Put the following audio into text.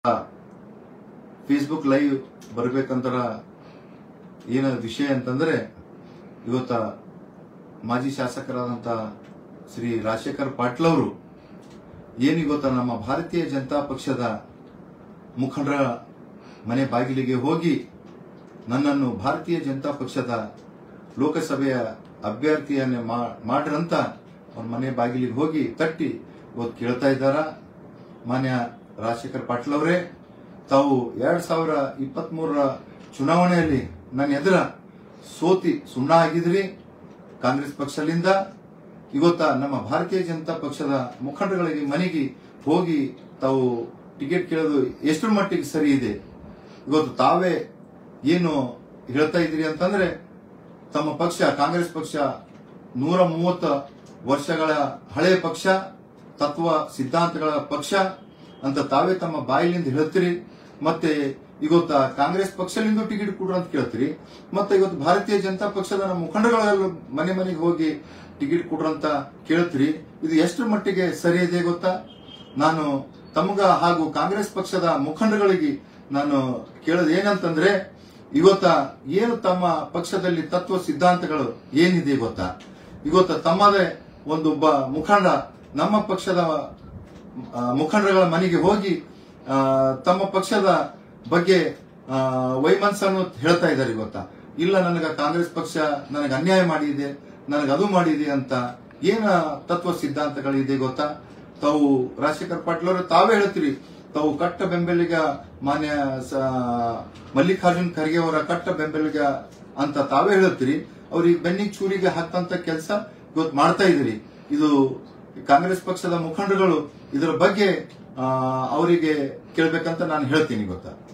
Facebook live ಬರ್ಬೇಕಂತರ ಏನ ವಿಷಯ ಅಂತಂದ್ರೆ ಇವತ್ತ ಮಾಜಿ ಶಾಸಕರಾದಂತ ಶ್ರೀ ರಾಜಶೇಖರ್ ಪಾಟೀಲ್ ಅವರು ಏನು ಇವತ್ತ ನಮ್ಮ ಭಾರತೀಯ ಜನತಾ ಪಕ್ಷದ ಮುಖಂಡರ ಮನೆ ಬಾಗಿಲಿಗೆ ಹೋಗಿ ನನ್ನನ್ನು ಭಾರತೀಯ ಜನತಾ ಪಕ್ಷದ ಲೋಕಸಭೆಯ ಅಭ್ಯರ್ಥಿಯನ್ನೇ ಮಾ- ಮಾಡ್ರಂತ ಅವ್ರ ಮನೆ ಬಾಗಿಲಿಗೆ ಹೋಗಿ ತಟ್ಟಿ ಇವತ್ತು ಕೇಳ್ತಾ ಇದ್ದಾರ ಮಾನ್ಯ ರಾಜಶೇಖರ್ ಪಾಟೀಲ್ ಅವರೇ ತಾವು ಎರಡ್ ಸಾವಿರ ಇಪ್ಪತ್ತ್ ಮೂರರ ಚುನಾವಣೆಯಲ್ಲಿ ನನ್ನ ಎದುರ ಸೋತಿ ಸುಣ್ಣ ಆಗಿದ್ರಿ ಕಾಂಗ್ರೆಸ್ ಪಕ್ಷದಿಂದ ಇವತ್ತ ನಮ್ಮ ಭಾರತೀಯ ಜನತಾ ಪಕ್ಷದ ಮುಖಂಡಗಳಿಗೆ ಮನೆಗೆ ಹೋಗಿ ತಾವು ಟಿಕೆಟ್ ಕೇಳೋದು ಎಷ್ಟರ ಮಟ್ಟಿಗೆ ಸರಿ ಇದೆ ಇವತ್ತು ತಾವೇ ಏನು ಹೇಳ್ತಾ ಇದ್ರಿ ಅಂತಂದ್ರೆ ತಮ್ಮ ಪಕ್ಷ ಕಾಂಗ್ರೆಸ್ ಪಕ್ಷ ನೂರ ಮೂವತ್ತ ವರ್ಷಗಳ ಹಳೆಯ ಪಕ್ಷ ತತ್ವ ಸಿದ್ಧಾಂತಗಳ ಪಕ್ಷ ಅಂತ ತಾವೇ ತಮ್ಮ ಬಾಯಿಲಿಂದ ಹೇಳ್ತೀರಿ ಮತ್ತೆ ಇವತ್ತ ಕಾಂಗ್ರೆಸ್ ಪಕ್ಷದಿಂದ ಟಿಕೆಟ್ ಕೊಡ್ರಿ ಅಂತ ಕೇಳ್ತೀರಿ ಮತ್ತೆ ಇವತ್ತು ಭಾರತೀಯ ಜನತಾ ಪಕ್ಷದ ನಮ್ಮ ಮುಖಂಡಗಳೆಲ್ಲ ಮನೆ ಮನೆಗೆ ಹೋಗಿ ಟಿಕೆಟ್ ಕೊಡ್ರಂತ ಕೇಳ್ತೀರಿ ಇದು ಎಷ್ಟರ ಮಟ್ಟಿಗೆ ಸರಿ ಇದೆ ಗೊತ್ತಾ ನಾನು ತಮಗ ಹಾಗೂ ಕಾಂಗ್ರೆಸ್ ಪಕ್ಷದ ಮುಖಂಡಗಳಿಗೆ ನಾನು ಕೇಳೋದು ಏನಂತಂದ್ರೆ ಇವತ್ತ ಏನು ತಮ್ಮ ಪಕ್ಷದಲ್ಲಿ ತತ್ವ ಸಿದ್ಧಾಂತಗಳು ಏನಿದೆ ಗೊತ್ತಾ ಇವತ್ತ ತಮ್ಮದೇ ಒಂದು ಒಬ್ಬ ಮುಖಂಡ ನಮ್ಮ ಪಕ್ಷದ ಆ, ಮುಖಂಡರುಗಳ ಮನೆಗೆ ಹೋಗಿ ಆ, ತಮ್ಮ ಪಕ್ಷದ ಬಗ್ಗೆ ಆ, ವೈಮನಸ್ಸನ್ನು ಹೇಳ್ತಾ ಇದ್ದಾರೆ ಗೊತ್ತಾ ಇಲ್ಲ ನನಗ ಕಾಂಗ್ರೆಸ್ ಪಕ್ಷ ನನಗೆ ಅನ್ಯಾಯ ಮಾಡಿದೆ ನನಗೆ ಅದು ಮಾಡಿದೆ ಅಂತ ಏನ ತತ್ವ ಸಿದ್ಧಾಂತಗಳಿದೆ ಗೊತ್ತಾ ತಾವು ರಾಜಶೇಖರ್ ಪಾಟೀಲ್ ಅವರು ತಾವೇ ಹೇಳ್ತೀರಿ ತಾವು ಕಟ್ಟ ಬೆಂಬಲಿಗ ಮಾನ್ಯ ಸ- ಮಲ್ಲಿಕಾರ್ಜುನ್ ಖರ್ಗೆ ಅವರ ಕಟ್ಟ ಬೆಂಬಲಿಗ ಅಂತ ತಾವೇ ಹೇಳ್ತೀರಿ ಅವ್ರಿಗೆ ಬೆನ್ನಿಗೆ ಚೂರಿಗೆ ಹಾಕಂತ ಕೆಲಸ ಇವತ್ತು ಮಾಡ್ತಾ ಇದ್ದೀರಿ ಇದು ಕಾಂಗ್ರೆಸ್ ಪಕ್ಷದ ಮುಖಂಡರುಗಳು ಇದರ ಬಗ್ಗೆ ಆ, ಅವರಿಗೆ ಕೇಳ್ಬೇಕಂತ ನಾನು ಹೇಳ್ತೀನಿ ಗೊತ್ತಾ